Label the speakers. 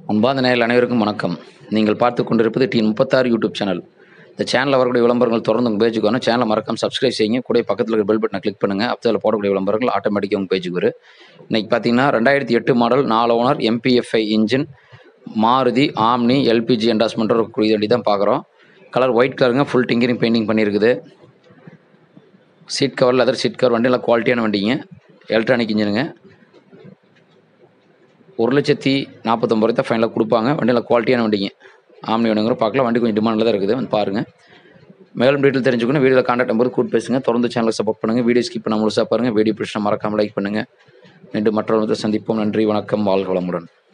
Speaker 1: அன்பார்ந்த நேயர்கள் அனைவருக்கும் வணக்கம் நீங்கள் பார்த்து கொண்டிருப்பது டி முப்பத்தாறு யூடியூப் சேனல் இந்த சேனலில் வரக்கூடிய விளம்பரங்கள் தொடர்ந்து உங்கள் பேஜுக்கு வரும் சேனலை மறக்காம சப்ஸ்கிரைப் செய்யுங்க கூட பக்கத்தில் இருக்கிற பெல் பட்டனை கிளிக் பண்ணுங்கள் அப்போ அதில் போடக்கூடிய விளம்பரங்கள் ஆட்டோமேட்டிக்காக உங்கள் பேஜுக்கு வரும் இன்றைக்கி பார்த்தீங்கன்னா ரெண்டாயிரத்தி எட்டு மாடல் நாலு owner MPFI engine Maruti Omni LPG endorsement இருக்கக்கூடிய வண்டி தான் பார்க்குறோம் கலர் ஒயிட் கலருங்க ஃபுல் டிங்கரிங் பெயிண்டிங் பண்ணியிருக்குது seat cover leather seat cover வண்டி நல்லா குவாலிட்டியான வண்டிங்க எலக்ட்ரானிக் இன்ஜினுங்க ஒரு லட்சத்தி நாற்பத்தொம்பது ரூபாய் தான் ஃபைனலாக கொடுப்பாங்க வண்டியில் குவாலிட்டியான வண்டிங்க ஆம்னி வேணுங்கிற பார்க்கலாம் வண்டி கொஞ்சம் டிமாண்டில் தான் இருக்குது வந்து பாருங்கள் மேலும் டீட்டெயில் தெரிஞ்சுக்கணும் வீடியோவில் கான்டாக்ட் நம்பர் கூட்டு பேசுங்க தொடர்ந்து சேனலை சப்போர்ட் பண்ணுங்கள் வீடியோ ஸ்கிப் பண்ண முழுசாக பாருங்கள் வீடியோ பிடிச்சா மறக்காமல் லைக் பண்ணுங்கள் மீண்டும் மற்றொரு சந்திப்போம் நன்றி வணக்கம் வாழ்க வளமுடன்